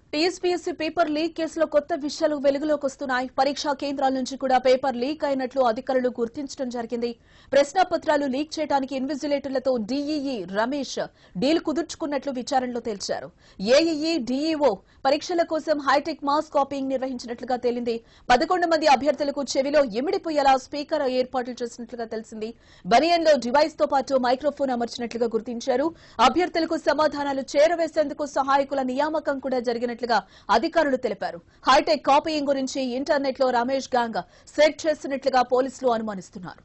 TSPSC paper leak కేసులో కొత్త విషయాలు వెలుగులోకి వస్తున్నాయి పరీక్షా కేంద్రాల నుంచి కూడా పేపర్ లీక్ అయినట్లు అధికారులు గుర్తించడం జరిగింది ప్రశ్నాపత్రాలు లీక్ చేయడానికి ఇన్విజిలేటర్లతో డీఈఈ రమేష్ డీల్ కుదుర్చుకున్నట్లు విచారణలో తేల్చారు ఏఈఈ డీఈఓ పరీక్షల కోసం హైటెక్ మాస్ కాపీయింగ్ నిర్వహించినట్లుగా తేలింది పదకొండు మంది అభ్యర్థులకు చెవిలో ఇమిడిపోయేలా స్పీకర్ ఏర్పాట్లు చేసినట్లుగా తెలిసింది బనియన్లో డివైస్ తో పాటు మైక్రోఫోన్ అమర్చినట్లుగా గుర్తించారు అభ్యర్థులకు సమాధానాలు చేరవేసేందుకు సహాయకుల నియామకం కూడా జరిగినట్లుగా అధికారులు తెలిపారు హైటెక్ కాపీయింగ్ గురించి ఇంటర్నెట్ లో రమేష్ గాంగ్ సెట్ చేసినట్లుగా పోలీసులు అనుమానిస్తున్నారు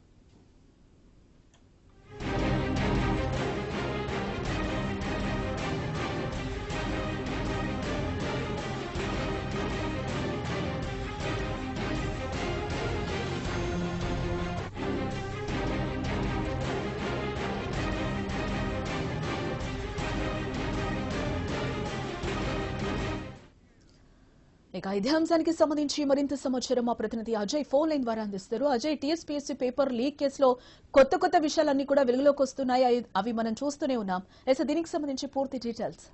ఇక ఇదే అంశానికి సంబంధించి మరింత సమాచారం మా ప్రతినిధి అజయ్ ఫోన్ లైన్ ద్వారా అందిస్తారు అజయ్ టీఎస్పీఎస్సీ పేపర్ లీక్ కేసులో కొత్త కొత్త విషయాలన్నీ కూడా వెలుగులోకి వస్తున్నాయి అవి- అవి మనం చూస్తూనే ఉన్నాం అయితే దీనికి సంబంధించి పూర్తి డీటెయిల్స్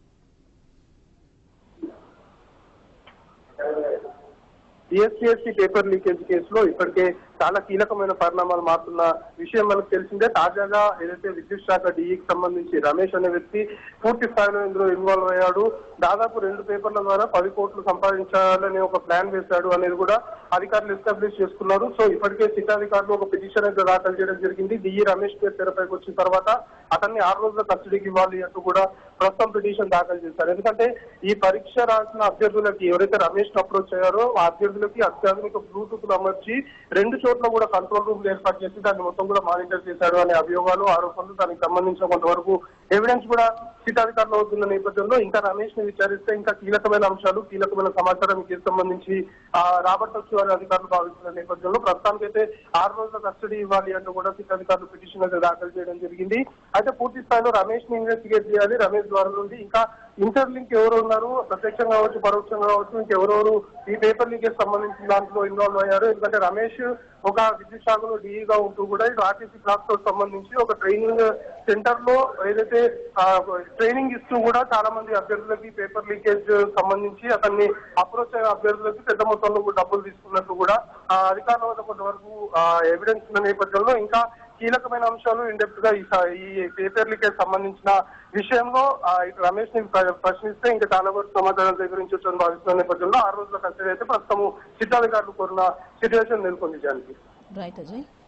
టీఎస్పీఎస్సీ పేపర్ లీకేజ్ కేసులో ఇప్పటికే చాలా కీలకమైన పరిణామాలు మారుతున్న విషయం మనకు తెలిసిందే తాజాగా ఏదైతే విద్యుత్ శాఖ డిఈకి సంబంధించి రమేష్ అనే వ్యక్తి పూర్తి స్థాయిలో ఇందులో ఇన్వాల్వ్ అయ్యాడు దాదాపు రెండు పేపర్ల ద్వారా పది కోట్లు సంపాదించాలని ఒక ప్లాన్ వేశాడు అనేది కూడా అధికారులు ఎస్టాబ్లిష్ చేసుకున్నారు సో ఇప్పటికే సిట్ అధికారులు ఒక పిటిషన్ అయితే దాఖలు చేయడం జరిగింది డిఈ రమేష్ పేరు తెరపైకి వచ్చిన తర్వాత అతన్ని ఆరు రోజుల కస్టడీకి ఇవ్వాలి అంటూ కూడా ప్రస్తుతం పిటిషన్ దాఖలు చేశారు ఎందుకంటే ఈ పరీక్ష రాసిన అభ్యర్థులకి ఎవరైతే రమేష్ అప్రోచ్ అయ్యారో ఆ అభ్యర్థులకి అత్యాధునిక బ్లూటూత్ అమర్చి రెండు చోట్ల కూడా కంట్రోల్ రూమ్ ఏర్పాటు చేసి దాన్ని మొత్తం కూడా మానిటర్ చేశాడు అనే అభియోగాలు ఆరోపణలు దానికి సంబంధించిన కొంతవరకు ఎవిడెన్స్ కూడా సిట్ అధికారులు అవుతున్న నేపథ్యంలో ఇంకా రమేష్ ని విచారిస్తే ఇంకా కీలకమైన అంశాలు కీలకమైన సమాచారం కేసు సంబంధించి ఆ, రాబట్టొచ్చు అని అధికారులు భావిస్తున్న నేపథ్యంలో ప్రస్తుతానికైతే ఆరు రోజుల కస్టడీ ఇవ్వాలి అంటూ కూడా సిట్ అధికారులు పిటిషన్ అయితే దాఖలు చేయడం జరిగింది అయితే పూర్తి స్థాయిలో రమేష్ ని ఇన్వెస్టిగేట్ చేయాలి రమేష్ ద్వారా నుండి ఇంకా ఇంటర్ లింక్ ఎవరు ఉన్నారు ప్రత్యక్షంగా కావచ్చు పరోక్షంగా కావచ్చు ఇంకెవరెవరు ఈ పేపర్ లీక్ సంబంధించిన దాంట్లో ఇన్వాల్వ్ అయ్యారు ఎందుకంటే రమేష్ ఒక విద్యుత్ శాఖలో డిఈగా ఉంటూ కూడా ఇటు ఆర్టీసీ క్లాస్ తో సంబంధించి ఒక ట్రైనింగ్ సెంటర్ లో ఏదైతే ఆ, ట్రైనింగ్ ఇస్తూ కూడా చాలా మంది అభ్యర్థులకి పేపర్ లీకేజ్ సంబంధించి అతన్ని అప్రోచ్ అయిన అభ్యర్థులకి పెద్ద మొత్తంలో కూడా డబ్బులు తీసుకున్నట్టు కూడా ఆ, అధికారుల వద్ద కొంతవరకు ఎవిడెన్స్ ఉన్న నేపథ్యంలో ఇంకా కీలకమైన అంశాలు ఇండెప్త్ గా ఈ స- ఈ పేపర్ లీకేజ్ సంబంధించిన విషయంలో ఆ, ఇటు రమేష్ ని ప్ర- ప్రశ్నిస్తే ఇంకా చాలా వరకు సమాధానం సేకరించొచ్చని భావిస్తున్న నేపథ్యంలో ఆరు రోజుల కస్టడీ అయితే ప్రస్తుతం సిద్ధాధికారులు కోరిన సిచ్యువేషన్ నెలకొంది జానికి రైట్ అజయ్